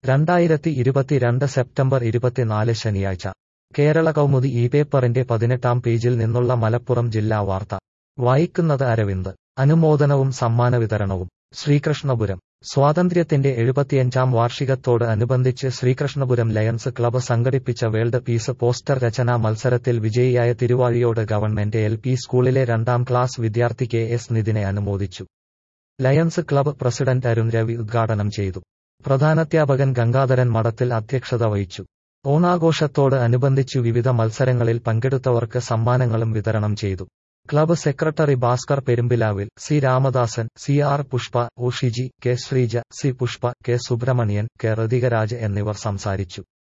രണ്ടായിരത്തി ഇരുപത്തിരണ്ട് സെപ്റ്റംബർ ഇരുപത്തിനാല് ശനിയാഴ്ച കേരള കൗമുദി ഈ പേപ്പറിന്റെ പതിനെട്ടാം പേജിൽ നിന്നുള്ള മലപ്പുറം ജില്ലാ വാർത്ത വായിക്കുന്നത് അരവിന്ദ് അനുമോദനവും സമ്മാന വിതരണവും ശ്രീകൃഷ്ണപുരം സ്വാതന്ത്ര്യത്തിന്റെ എഴുപത്തിയഞ്ചാം വാർഷികത്തോട് അനുബന്ധിച്ച് ശ്രീകൃഷ്ണപുരം ലയൺസ് ക്ലബ്ബ് സംഘടിപ്പിച്ച വേൾഡ് പീസ് പോസ്റ്റർ രചനാ മത്സരത്തിൽ വിജയിയായ തിരുവാഴിയോട് ഗവൺമെന്റ് എൽ പി സ്കൂളിലെ രണ്ടാം ക്ലാസ് വിദ്യാർത്ഥി കെ എസ് നിതിനെ അനുമോദിച്ചു Lions club president Arun Ravi ഉദ്ഘാടനം ചെയ്തു പ്രധാനാധ്യാപകൻ ഗംഗാധരൻ മഠത്തിൽ അധ്യക്ഷത വഹിച്ചു ഓണാഘോഷത്തോട് അനുബന്ധിച്ചു വിവിധ മത്സരങ്ങളിൽ പങ്കെടുത്തവർക്ക് സമ്മാനങ്ങളും വിതരണം ചെയ്തു ക്ലബ്ബ് സെക്രട്ടറി ഭാസ്കർ പെരുമ്പിലാവിൽ C Ramadasan C R Pushpa O Shiji K Sreeja C Pushpa K Subrahmanyan K Rithikaraj എന്നിവർ സംസാരിച്ചു